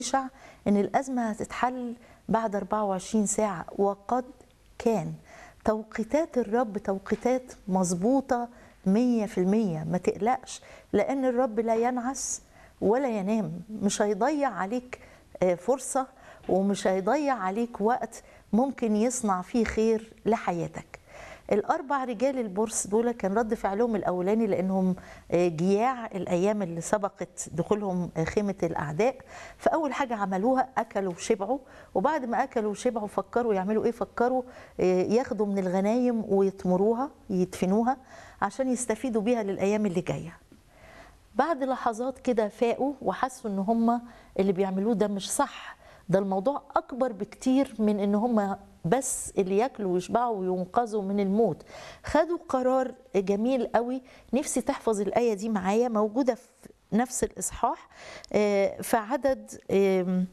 يشع ان الازمه هتتحل بعد 24 ساعه وقد كان توقيتات الرب توقيتات مظبوطه 100% ما تقلقش لان الرب لا ينعس ولا ينام مش هيضيع عليك آه، فرصه ومش هيضيع عليك وقت ممكن يصنع فيه خير لحياتك الاربع رجال البورس دول كان رد فعلهم الاولاني لانهم آه، جياع الايام اللي سبقت دخولهم آه، خيمه الاعداء فاول حاجه عملوها اكلوا وشبعوا وبعد ما اكلوا وشبعوا فكروا يعملوا ايه فكروا آه، ياخدوا من الغنايم ويطمروها يدفنوها عشان يستفيدوا بيها للايام اللي جايه بعد لحظات كده فاقوا وحسوا ان هم اللي بيعملوه ده مش صح ده الموضوع اكبر بكتير من ان هم بس اللي ياكلوا ويشبعوا وينقذوا من الموت خدوا قرار جميل قوي نفسي تحفظ الايه دي معايا موجوده في نفس الاصحاح آه، في عدد آم،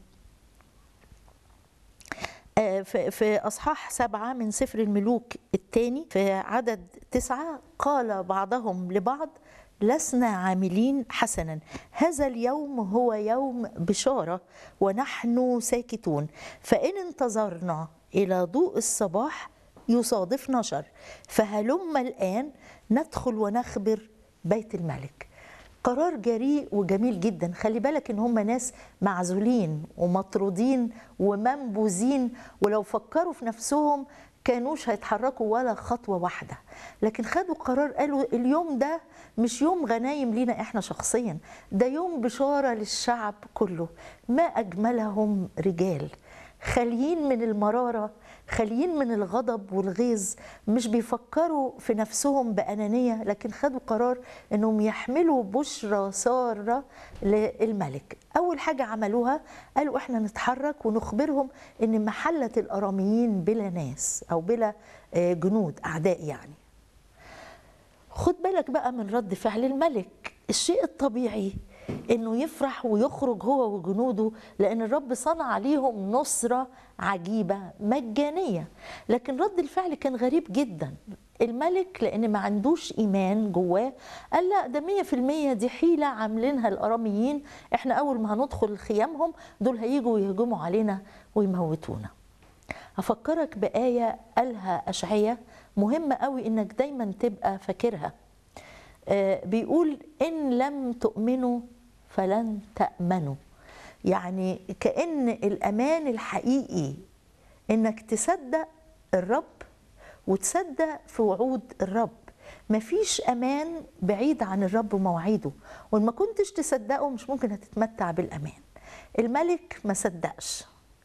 آه، في في أصحاح سبعة من سفر الملوك الثاني في عدد تسعة قال بعضهم لبعض لسنا عاملين حسنا هذا اليوم هو يوم بشارة ونحن ساكتون فإن انتظرنا إلى ضوء الصباح يصادفنا شر فهلم الآن ندخل ونخبر بيت الملك قرار جريء وجميل جدا خلي بالك ان هم ناس معزولين ومطرودين ومنبوذين ولو فكروا في نفسهم كانوش هيتحركوا ولا خطوة واحدة لكن خدوا قرار قالوا اليوم ده مش يوم غنايم لينا احنا شخصيا ده يوم بشارة للشعب كله ما أجملهم رجال خاليين من المرارة خاليين من الغضب والغيظ مش بيفكروا في نفسهم بأنانية لكن خدوا قرار انهم يحملوا بشرى سارة للملك اول حاجة عملوها قالوا احنا نتحرك ونخبرهم ان محلة الاراميين بلا ناس او بلا آه، جنود اعداء يعني خد بالك بقى من رد فعل الملك الشيء الطبيعي انه يفرح ويخرج هو وجنوده لان الرب صنع عليهم نصره عجيبه مجانيه لكن رد الفعل كان غريب جدا الملك لان ما عندوش ايمان جواه قال لا ده 100% دي حيله عاملينها الاراميين احنا اول ما هندخل خيامهم دول هيجوا يهجموا علينا ويموتونا هفكرك بآية قالها أشعية مهمة قوي إنك دايما تبقى فاكرها آه، بيقول إن لم تؤمنوا فلن تأمنوا يعني كأن الأمان الحقيقي إنك تصدق الرب وتصدق في وعود الرب مفيش أمان بعيد عن الرب ومواعيده وما كنتش تصدقه مش ممكن هتتمتع بالأمان الملك ما صدقش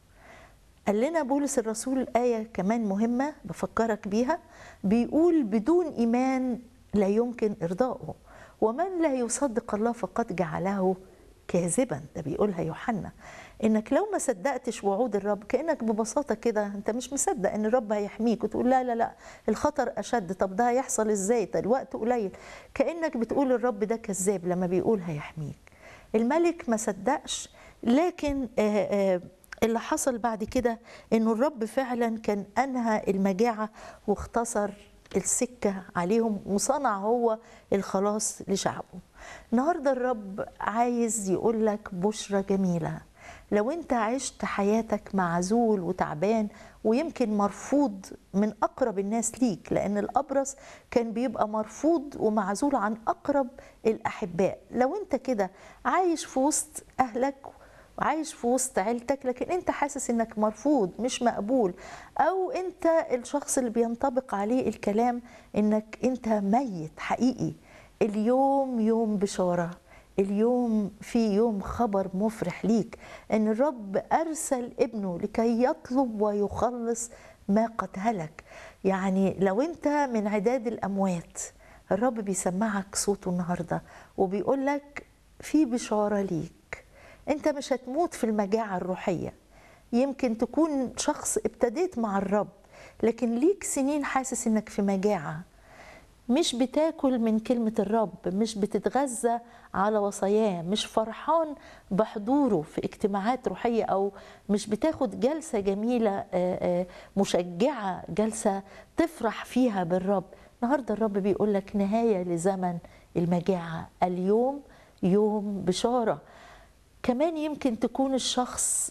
قال لنا بولس الرسول آية كمان مهمة بفكرك بيها بيقول بدون إيمان لا يمكن إرضائه ومن لا يصدق الله فقد جعله كاذبا ده بيقولها يوحنا انك لو ما صدقتش وعود الرب كانك ببساطه كده انت مش مصدق ان الرب هيحميك وتقول لا لا لا الخطر اشد طب ده هيحصل ازاي ده الوقت قليل كانك بتقول الرب ده كذاب لما بيقول هيحميك الملك ما صدقش لكن آه آه اللي حصل بعد كده انه الرب فعلا كان انهى المجاعه واختصر السكه عليهم وصنع هو الخلاص لشعبه النهارده الرب عايز يقول لك بشرى جميله لو انت عشت حياتك معزول وتعبان ويمكن مرفوض من اقرب الناس ليك لان الابرص كان بيبقى مرفوض ومعزول عن اقرب الاحباء لو انت كده عايش في وسط اهلك وعايش في وسط عيلتك لكن انت حاسس انك مرفوض مش مقبول او انت الشخص اللي بينطبق عليه الكلام انك انت ميت حقيقي اليوم يوم بشاره اليوم في يوم خبر مفرح ليك ان الرب ارسل ابنه لكي يطلب ويخلص ما قد هلك يعني لو انت من عداد الاموات الرب بيسمعك صوته النهارده وبيقول لك في بشاره ليك انت مش هتموت في المجاعه الروحيه يمكن تكون شخص ابتديت مع الرب لكن ليك سنين حاسس انك في مجاعه مش بتاكل من كلمة الرب مش بتتغذى على وصاياه مش فرحان بحضوره في اجتماعات روحية أو مش بتاخد جلسة جميلة آه، آه، مشجعة جلسة تفرح فيها بالرب النهاردة الرب بيقول لك نهاية لزمن المجاعة اليوم يوم بشارة كمان يمكن تكون الشخص